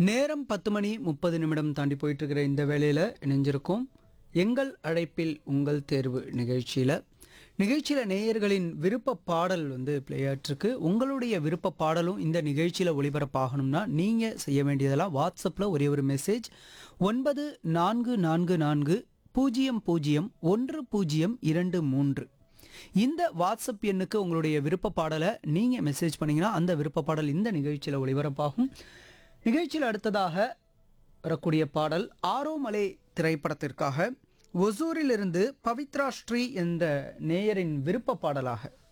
நேரம் பத்து மணி முப்பது நிமிடம் தாண்டி போயிட்டு இருக்கிற இந்த வேளையில் இணைஞ்சிருக்கோம் எங்கள் அழைப்பில் உங்கள் தேர்வு நிகழ்ச்சியில் நிகழ்ச்சியில் நேயர்களின் விருப்ப பாடல் வந்து பிளேயாட்ருக்கு உங்களுடைய விருப்ப பாடலும் இந்த நிகழ்ச்சியில் ஒளிபரப்பாகணும்னா நீங்கள் செய்ய வேண்டியதெல்லாம் வாட்ஸ்அப்பில் ஒரே ஒரு மெசேஜ் ஒன்பது நான்கு நான்கு நான்கு பூஜ்ஜியம் பூஜ்ஜியம் ஒன்று பூஜ்ஜியம் இரண்டு மூன்று இந்த வாட்ஸ்அப் எண்ணுக்கு உங்களுடைய விருப்ப பாடலை நீங்கள் மெசேஜ் பண்ணீங்கன்னா அந்த விருப்ப பாடல் இந்த நிகழ்ச்சியில் ஒளிபரப்பாகும் நிகழ்ச்சியில் அடுத்ததாக வரக்கூடிய பாடல் ஆரோமலை திரைப்படத்திற்காக ஒசூரிலிருந்து பவித்ரா ஸ்ரீ என்ற நேயரின் விருப்ப பாடலாக